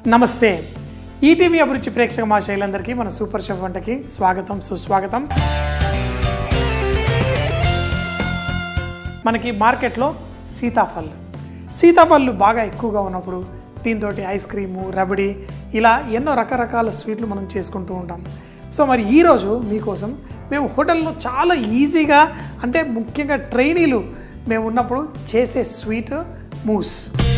నమస్తే ఈటీవీ అభిరుచి ప్రేక్షక మా శైలందరికీ మన సూపర్ షెఫ్ వంటకి స్వాగతం సుస్వాగతం మనకి మార్కెట్లో సీతాఫళ్ళు సీతాఫళ్ళు బాగా ఎక్కువగా ఉన్నప్పుడు దీంతో ఐస్ క్రీము రబడి ఇలా ఎన్నో రకరకాల స్వీట్లు మనం చేసుకుంటూ ఉంటాం సో మరి ఈరోజు మీకోసం మేము హోటల్లో చాలా ఈజీగా అంటే ముఖ్యంగా ట్రైనీలు మేము ఉన్నప్పుడు చేసే స్వీట్ మూస్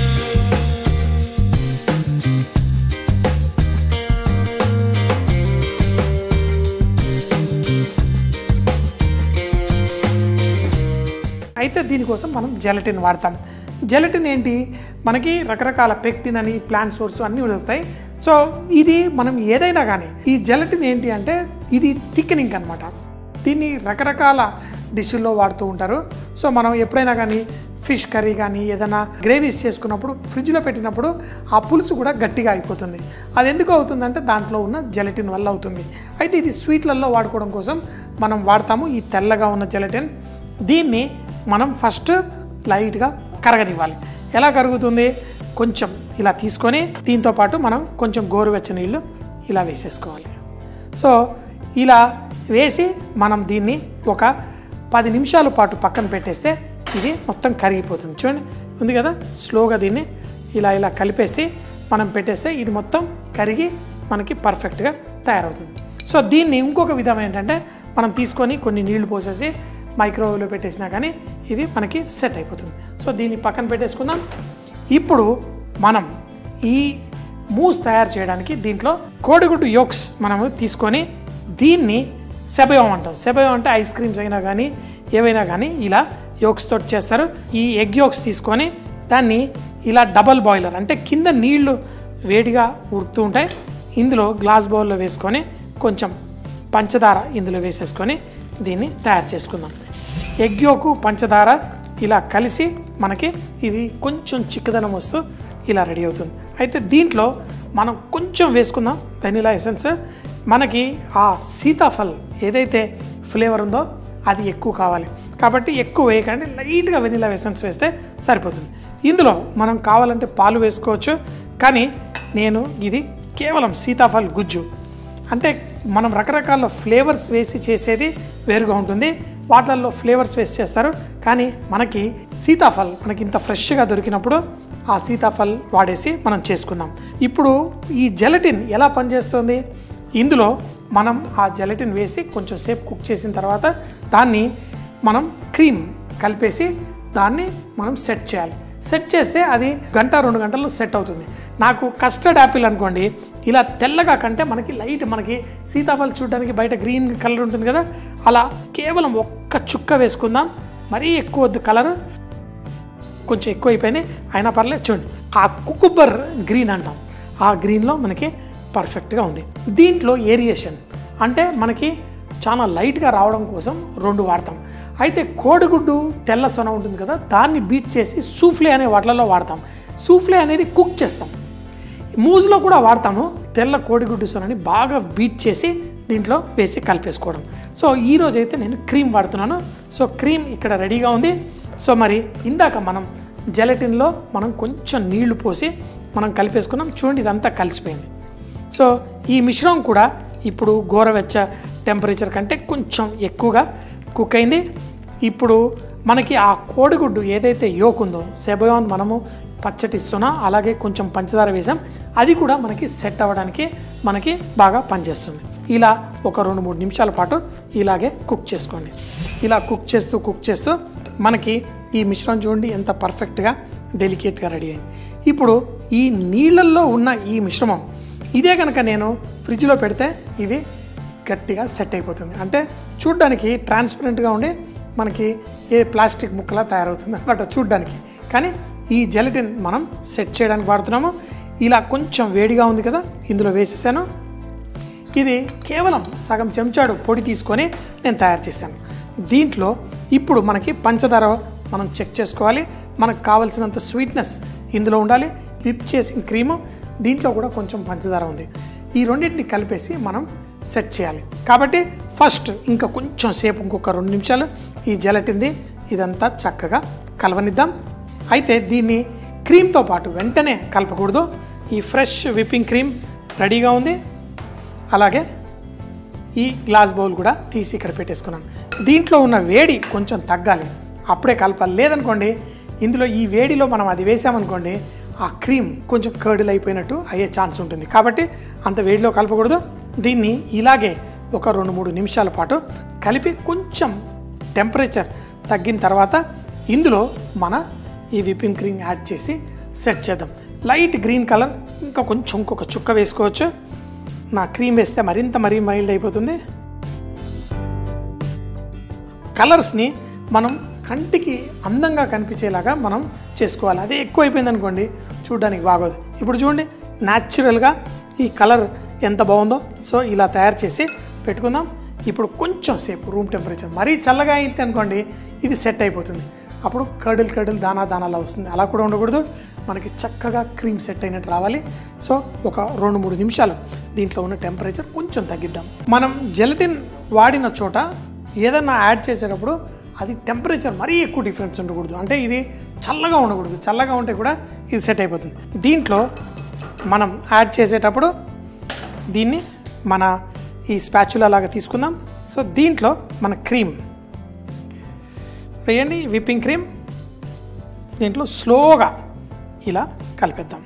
అయితే దీనికోసం మనం జెలటిన్ వాడతాం జెలటిన్ ఏంటి మనకి రకరకాల పెక్టిన్ అని ప్లాంట్ సోర్స్ అన్నీ దొరుకుతాయి సో ఇది మనం ఏదైనా కానీ ఈ జెలటిన్ ఏంటి అంటే ఇది థిక్నింగ్ అనమాట దీన్ని రకరకాల డిష్ల్లో వాడుతూ ఉంటారు సో మనం ఎప్పుడైనా కానీ ఫిష్ కర్రీ కానీ ఏదైనా గ్రేవీస్ చేసుకున్నప్పుడు ఫ్రిడ్జ్లో పెట్టినప్పుడు ఆ పులుసు కూడా గట్టిగా అయిపోతుంది అది ఎందుకు అవుతుందంటే దాంట్లో ఉన్న జెలటిన్ వల్ల అవుతుంది అయితే ఇది స్వీట్లలో వాడుకోవడం కోసం మనం వాడతాము ఈ తెల్లగా ఉన్న జెలటిన్ దీన్ని మనం ఫస్ట్ లైట్గా కరగనివ్వాలి ఎలా కరుగుతుంది కొంచెం ఇలా తీసుకొని దీంతో పాటు మనం కొంచెం గోరువెచ్చని నీళ్ళు ఇలా వేసేసుకోవాలి సో ఇలా వేసి మనం దీన్ని ఒక పది నిమిషాల పాటు పక్కన పెట్టేస్తే ఇది మొత్తం కరిగిపోతుంది చూడండి ఉంది కదా స్లోగా దీన్ని ఇలా ఇలా కలిపేసి మనం పెట్టేస్తే ఇది మొత్తం కరిగి మనకి పర్ఫెక్ట్గా తయారవుతుంది సో దీన్ని ఇంకొక విధం ఏంటంటే మనం తీసుకొని కొన్ని నీళ్లు పోసేసి మైక్రోవేవ్లో పెట్టేసినా కానీ ఇది మనకి సెట్ అయిపోతుంది సో దీన్ని పక్కన పెట్టేసుకుందాం ఇప్పుడు మనం ఈ మూస్ తయారు చేయడానికి దీంట్లో కోడిగుడ్డు యోక్స్ మనము తీసుకొని దీన్ని సెబయం అంటాం సెబయం అంటే ఐస్ క్రీమ్స్ అయినా కానీ ఏవైనా కానీ ఇలా యోక్స్ తోటి చేస్తారు ఈ ఎగ్ యోక్స్ తీసుకొని దాన్ని ఇలా డబల్ బాయిలర్ అంటే కింద నీళ్లు వేడిగా ఉడుతూ ఉంటాయి ఇందులో గ్లాస్ బౌల్లో వేసుకొని కొంచెం పంచదార ఇందులో వేసేసుకొని దీన్ని తయారు చేసుకుందాం ఎగ్ యోకు పంచదార ఇలా కలిసి మనకి ఇది కొంచెం చిక్కదనం వస్తూ ఇలా రెడీ అవుతుంది అయితే దీంట్లో మనం కొంచెం వేసుకుందాం వెనిలా ఎసెన్స్ మనకి ఆ సీతాఫల్ ఏదైతే ఫ్లేవర్ ఉందో అది ఎక్కువ కావాలి కాబట్టి ఎక్కువ వేయకండి లైట్గా వెనిలా ఎసెన్స్ వేస్తే సరిపోతుంది ఇందులో మనం కావాలంటే పాలు వేసుకోవచ్చు కానీ నేను ఇది కేవలం సీతాఫల్ గుజ్జు అంటే మనం రకరకాల ఫ్లేవర్స్ వేసి చేసేది వేరుగా ఉంటుంది వాటిల్లో ఫ్లేవర్స్ వేసి చేస్తారు కానీ మనకి సీతాఫల్ మనకి ఇంత ఫ్రెష్గా దొరికినప్పుడు ఆ సీతాఫల్ వాడేసి మనం చేసుకుందాం ఇప్పుడు ఈ జెలటిన్ ఎలా పనిచేస్తుంది ఇందులో మనం ఆ జెలటిన్ వేసి కొంచెం సేపు కుక్ చేసిన తర్వాత దాన్ని మనం క్రీమ్ కలిపేసి దాన్ని మనం సెట్ చేయాలి సెట్ చేస్తే అది గంట రెండు గంటల్లో సెట్ అవుతుంది నాకు కస్టర్డ్ యాపిల్ అనుకోండి ఇలా తెల్లగా కంటే మనకి లైట్ మనకి సీతాఫల్ చూడడానికి బయట గ్రీన్ కలర్ ఉంటుంది కదా అలా కేవలం ఒక్క చుక్క వేసుకుందాం మరీ ఎక్కువ వద్దు కలర్ కొంచెం ఎక్కువ అయిపోయింది అయినా పర్లేదు చూడండి ఆ కుకుబర్ గ్రీన్ అంటాం ఆ గ్రీన్లో మనకి పర్ఫెక్ట్గా ఉంది దీంట్లో ఏరియేషన్ అంటే మనకి చాలా లైట్గా రావడం కోసం రెండు వాడతాం అయితే కోడిగుడ్డు తెల్ల సొన ఉంటుంది కదా దాన్ని బీట్ చేసి సూఫ్లే అనే వాటిలలో వాడతాం సూఫ్లే అనేది కుక్ చేస్తాం మూజ్లో కూడా వాడతాము తెల్ల కోడిగుడ్డు సొనని బాగా బీట్ చేసి దీంట్లో వేసి కలిపేసుకోవడం సో ఈరోజు అయితే నేను క్రీమ్ వాడుతున్నాను సో క్రీమ్ ఇక్కడ రెడీగా ఉంది సో మరి ఇందాక మనం జెలటిన్లో మనం కొంచెం నీళ్లు పోసి మనం కలిపేసుకున్నాం చూడండి ఇదంతా కలిసిపోయింది సో ఈ మిశ్రమం కూడా ఇప్పుడు గోరవెచ్చ టెంపరేచర్ కంటే కొంచెం ఎక్కువగా కుక్ అయింది ఇప్పుడు మనకి ఆ కోడిగుడ్డు ఏదైతే యోక్ ఉందో సెబయాన్ మనము పచ్చటి సున అలాగే కొంచెం పంచదార వేసాం అది కూడా మనకి సెట్ అవ్వడానికి మనకి బాగా పనిచేస్తుంది ఇలా ఒక రెండు మూడు నిమిషాల పాటు ఇలాగే కుక్ చేసుకోండి ఇలా కుక్ చేస్తూ కుక్ చేస్తూ మనకి ఈ మిశ్రమం చూడండి ఎంత పర్ఫెక్ట్గా డెలికేట్గా రెడీ అయింది ఇప్పుడు ఈ నీళ్ళల్లో ఉన్న ఈ మిశ్రమం ఇదే కనుక నేను ఫ్రిడ్జ్లో పెడితే ఇది గట్టిగా సెట్ అయిపోతుంది అంటే చూడ్డానికి ట్రాన్స్పరెంట్గా ఉండి మనకి ఏ ప్లాస్టిక్ ముక్కలా తయారవుతుంది అనమాట చూడ్డానికి కానీ ఈ జెలటిన్ మనం సెట్ చేయడానికి వాడుతున్నాము ఇలా కొంచెం వేడిగా ఉంది కదా ఇందులో వేసేసాను ఇది కేవలం సగం చెంచాడు పొడి తీసుకొని నేను తయారు చేశాను దీంట్లో ఇప్పుడు మనకి పంచదార మనం చెక్ చేసుకోవాలి మనకు కావలసినంత స్వీట్నెస్ ఇందులో ఉండాలి విప్ చేసిన క్రీము దీంట్లో కూడా కొంచెం పంచదార ఉంది ఈ రెండింటిని కలిపేసి మనం సెట్ చేయాలి కాబట్టి ఫస్ట్ ఇంకా కొంచెం సేపు ఇంకొక రెండు నిమిషాలు ఈ జెలటింది ఇదంతా చక్కగా కలవనిద్దాం అయితే దీన్ని క్రీమ్తో పాటు వెంటనే కలపకూడదు ఈ ఫ్రెష్ విప్పింగ్ క్రీమ్ రెడీగా ఉంది అలాగే ఈ గ్లాస్ బౌల్ కూడా తీసి ఇక్కడ పెట్టేసుకున్నాను దీంట్లో ఉన్న వేడి కొంచెం తగ్గాలి అప్పుడే కలపాలి లేదనుకోండి ఇందులో ఈ వేడిలో మనం అది వేసామనుకోండి ఆ క్రీమ్ కొంచెం కర్డిల్ అయిపోయినట్టు అయ్యే ఛాన్స్ ఉంటుంది కాబట్టి అంత వేడిలో కలపకూడదు దీన్ని ఇలాగే ఒక రెండు మూడు నిమిషాల పాటు కలిపి కొంచెం టెంపరేచర్ తగ్గిన తర్వాత ఇందులో మన ఈ విప్పింగ్ క్రీమ్ యాడ్ చేసి సెట్ చేద్దాం లైట్ గ్రీన్ కలర్ ఇంకా కొంచెం ఇంకొక చుక్క వేసుకోవచ్చు నా క్రీమ్ వేస్తే మరింత మరీ మైల్డ్ అయిపోతుంది కలర్స్ని మనం కంటికి అందంగా కనిపించేలాగా మనం చేసుకోవాలి అదే ఎక్కువ అయిపోయింది అనుకోండి చూడడానికి బాగోదు ఇప్పుడు చూడండి న్యాచురల్గా ఈ కలర్ ఎంత బాగుందో సో ఇలా తయారు చేసి పెట్టుకుందాం ఇప్పుడు కొంచెం సేపు రూమ్ టెంపరేచర్ మరీ చల్లగా అయింది అనుకోండి ఇది సెట్ అయిపోతుంది అప్పుడు కర్డిల్ కర్డిల్ దానా దానాలా వస్తుంది అలా కూడా ఉండకూడదు మనకి చక్కగా క్రీమ్ సెట్ అయినట్టు రావాలి సో ఒక రెండు మూడు నిమిషాలు దీంట్లో ఉన్న టెంపరేచర్ కొంచెం తగ్గిద్దాం మనం జెలటిన్ వాడిన చోట ఏదన్నా యాడ్ చేసేటప్పుడు అది టెంపరేచర్ మరీ ఎక్కువ డిఫరెన్స్ ఉండకూడదు అంటే ఇది చల్లగా ఉండకూడదు చల్లగా ఉంటే కూడా ఇది సెట్ అయిపోతుంది దీంట్లో మనం యాడ్ చేసేటప్పుడు దీన్ని మన ఈ స్పాచులా లాగా తీసుకుందాం సో దీంట్లో మన క్రీమ్ వేయండి విప్పింగ్ క్రీమ్ దీంట్లో స్లోగా ఇలా కలిపేద్దాం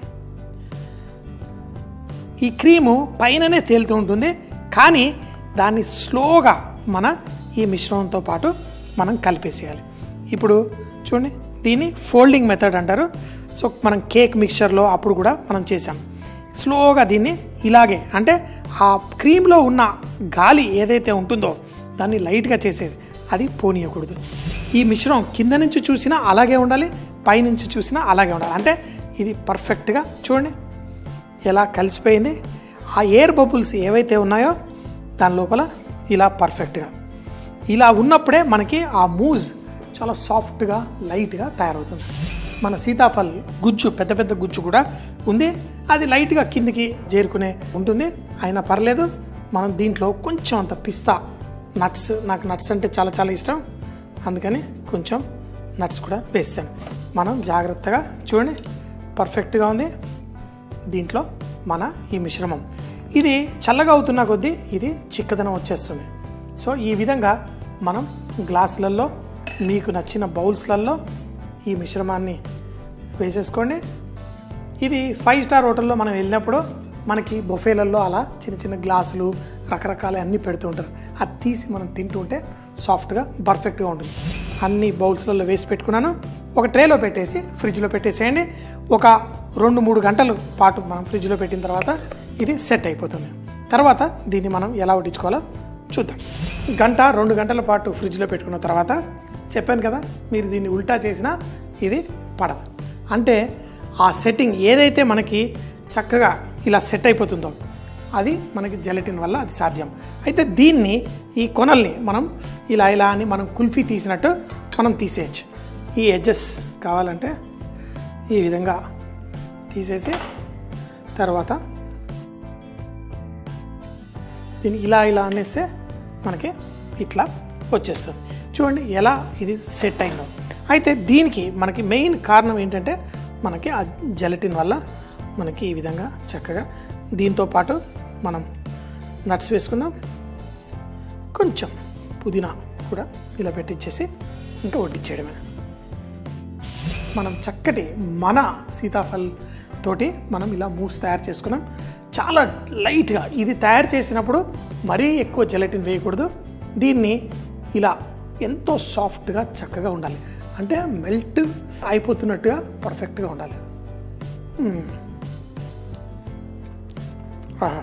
ఈ క్రీము పైననే తేలుతూ ఉంటుంది కానీ దాన్ని స్లోగా మన ఈ మిశ్రమంతో పాటు మనం కలిపేసేయాలి ఇప్పుడు చూడండి దీన్ని ఫోల్డింగ్ మెథడ్ అంటారు సో మనం కేక్ మిక్చర్లో అప్పుడు కూడా మనం చేసాం స్లోగా దీన్ని ఇలాగే అంటే ఆ క్రీమ్లో ఉన్న గాలి ఏదైతే ఉంటుందో దాన్ని లైట్గా చేసేది అది పోనీయకూడదు ఈ మిశ్రమం కింద నుంచి చూసినా అలాగే ఉండాలి పైనుంచి చూసినా అలాగే ఉండాలి అంటే ఇది పర్ఫెక్ట్గా చూడండి ఎలా కలిసిపోయింది ఆ ఎయిర్ బబుల్స్ ఏవైతే ఉన్నాయో దాని లోపల ఇలా పర్ఫెక్ట్గా ఇలా ఉన్నప్పుడే మనకి ఆ మూజ్ చాలా సాఫ్ట్గా లైట్గా తయారవుతుంది మన సీతాఫల్ గుజ్జు పెద్ద పెద్ద గుజ్జు కూడా ఉంది అది లైట్గా కిందికి చేరుకునే ఉంటుంది అయినా పర్లేదు మనం దీంట్లో కొంచెం అంత పిస్తా నట్స్ నాకు నట్స్ అంటే చాలా చాలా ఇష్టం అందుకని కొంచెం నట్స్ కూడా వేసాను మనం జాగ్రత్తగా చూడండి పర్ఫెక్ట్గా ఉంది దీంట్లో మన ఈ మిశ్రమం ఇది చల్లగా అవుతున్న కొద్దీ ఇది చిక్కదనం వచ్చేస్తుంది సో ఈ విధంగా మనం గ్లాసులలో మీకు నచ్చిన బౌల్స్లలో ఈ మిశ్రమాన్ని వేసేసుకోండి ఇది ఫైవ్ స్టార్ హోటల్లో మనం వెళ్ళినప్పుడు మనకి బొఫేలలో అలా చిన్న చిన్న గ్లాసులు రకరకాల అన్నీ పెడుతూ ఉంటారు అది తీసి మనం తింటూ ఉంటే సాఫ్ట్గా పర్ఫెక్ట్గా ఉంటుంది అన్ని బౌల్స్లలో వేసి పెట్టుకున్నాను ఒక ట్రేలో పెట్టేసి ఫ్రిడ్జ్లో పెట్టేసేయండి ఒక రెండు మూడు గంటల పాటు మనం ఫ్రిడ్జ్లో పెట్టిన తర్వాత ఇది సెట్ అయిపోతుంది తర్వాత దీన్ని మనం ఎలా వడ్డించుకోవాలో చూద్దాం గంట రెండు గంటల పాటు ఫ్రిడ్జ్లో పెట్టుకున్న తర్వాత చెప్పాను కదా మీరు దీన్ని ఉల్టా చేసినా ఇది పడదు అంటే ఆ సెట్టింగ్ ఏదైతే మనకి చక్కగా ఇలా సెట్ అయిపోతుందో అది మనకి జెలటిన్ వల్ల అది సాధ్యం అయితే దీన్ని ఈ కొనల్ని మనం ఇలా ఇలా అని మనం కుల్ఫీ తీసినట్టు మనం తీసేయచ్చు ఈ ఎడ్జెస్ కావాలంటే ఈ విధంగా తీసేసి తర్వాత దీన్ని ఇలా ఇలా అనేస్తే మనకి ఇట్లా వచ్చేస్తుంది చూడండి ఎలా ఇది సెట్ అయిందో అయితే దీనికి మనకి మెయిన్ కారణం ఏంటంటే మనకి ఆ జెలటిన్ వల్ల మనకి ఈ విధంగా చక్కగా దీంతో పాటు మనం నట్స్ వేసుకుందాం కొంచెం పుదీనా కూడా ఇలా పెట్టించేసి ఇంకా వడ్డించేయడమే మనం చక్కటి మన సీతాఫల్ తోటి మనం ఇలా మూస్ తయారు చేసుకున్నాం చాలా లైట్గా ఇది తయారు చేసినప్పుడు మరీ ఎక్కువ జెలటిన్ వేయకూడదు దీన్ని ఇలా ఎంతో సాఫ్ట్గా చక్కగా ఉండాలి అంటే మెల్ట్ అయిపోతున్నట్టుగా పర్ఫెక్ట్గా ఉండాలి మ్మ్. ఆహా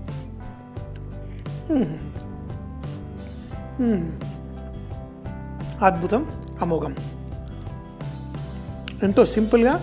మ్మ్. మ్మ్. అద్భుతం అమోఘం ఎంతో సింపుల్గా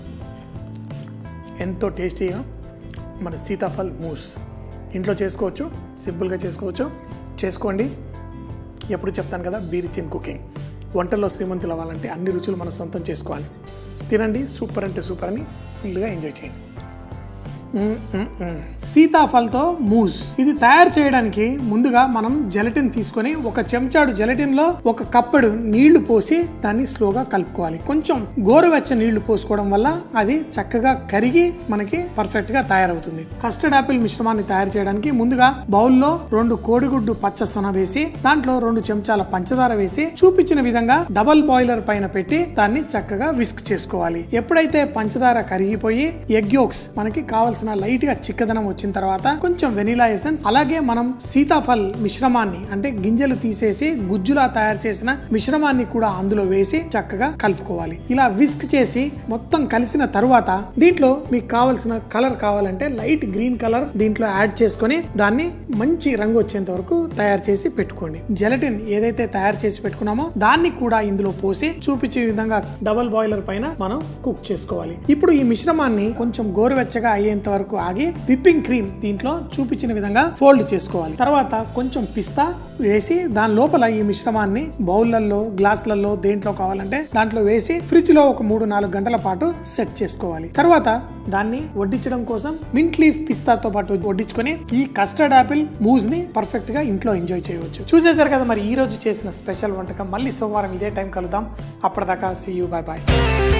ఎంతో టేస్టీగా మన సీతాఫల్ మూస్ ఇంట్లో చేసుకోవచ్చు సింపుల్గా చేసుకోవచ్చు చేసుకోండి ఎప్పుడు చెప్తాను కదా బీరిచ్ ఇన్ కుకింగ్ వంటల్లో శ్రీమంతులు అవ్వాలంటే అన్ని రుచులు మనం సొంతం చేసుకోవాలి తినండి సూపర్ అంటే సూపర్ అని ఫుల్గా ఎంజాయ్ చేయండి మ్మ్, మ్మ్, మ్మ్. సీతాఫల్తో మూస్ ఇది తయారు చేయడానికి ముందుగా మనం జెలటిన్ తీసుకొని ఒక చెంచాడు జెలటిన్ లో ఒక కప్పడు నీళ్లు పోసి దాన్ని స్లోగా కలుపుకోవాలి కొంచెం గోరువెచ్చ నీళ్లు పోసుకోవడం వల్ల అది చక్కగా కరిగి మనకి పర్ఫెక్ట్ గా తయారవుతుంది కస్టర్డ్ ఆపిల్ మిశ్రమాన్ని తయారు చేయడానికి ముందుగా బౌల్లో రెండు కోడిగుడ్డు పచ్చ సొన వేసి దాంట్లో రెండు చెంచాల పంచదార వేసి చూపించిన విధంగా డబల్ బాయిలర్ పైన పెట్టి దాన్ని చక్కగా విస్క్ చేసుకోవాలి ఎప్పుడైతే పంచదార కరిగిపోయి ఎగ్ యోక్స్ మనకి కావలసిన లైట్ గా చిక్కదనం వచ్చిన తర్వాత కొంచెం వెనిలా ఎసెన్స్ అలాగే మనం సీతాఫల్ మిశ్రమాన్ని అంటే గింజలు తీసేసి గుజ్జులా తయారు చేసిన మిశ్రమాన్ని కూడా అందులో వేసి చక్కగా కలుపుకోవాలి ఇలా విస్క్ చేసి మొత్తం కలిసిన తరువాత దీంట్లో మీకు కావలసిన కలర్ కావాలంటే లైట్ గ్రీన్ కలర్ దీంట్లో యాడ్ చేసుకొని దాన్ని మంచి రంగు వచ్చేంత వరకు తయారు చేసి పెట్టుకోండి జెలటిన్ ఏదైతే తయారు చేసి పెట్టుకున్నామో దాన్ని కూడా ఇందులో పోసి చూపించే విధంగా డబల్ బాయిలర్ పైన మనం కుక్ చేసుకోవాలి ఇప్పుడు ఈ మిశ్రమాన్ని కొంచెం గోరువెచ్చగా అయ్యేంత వరకు ఆగి విప్పింగ్ క్రీమ్ దీంట్లో చూపించిన విధంగా ఫోల్డ్ చేసుకోవాలి తర్వాత కొంచెం పిస్తా వేసి దాని లోపల ఈ మిశ్రమాన్ని బౌల్లలో గ్లాసులలో దేంట్లో కావాలంటే దాంట్లో వేసి ఫ్రిడ్జ్ లో ఒక మూడు నాలుగు గంటల పాటు సెట్ చేసుకోవాలి తర్వాత దాన్ని వడ్డించడం కోసం మింట్ లీఫ్ పిస్తాతో పాటు వడ్డించుకొని ఈ కస్టర్డ్ ఆపిల్ మూజ్ ని పర్ఫెక్ట్ గా ఇంట్లో ఎంజాయ్ చేయవచ్చు చూసేశారు కదా మరి ఈ రోజు చేసిన స్పెషల్ వంటకం మళ్ళీ సోమవారం ఇదే టైం కలుద్దాం అప్పటిదాకా సీ యూ బాయ్ బాయ్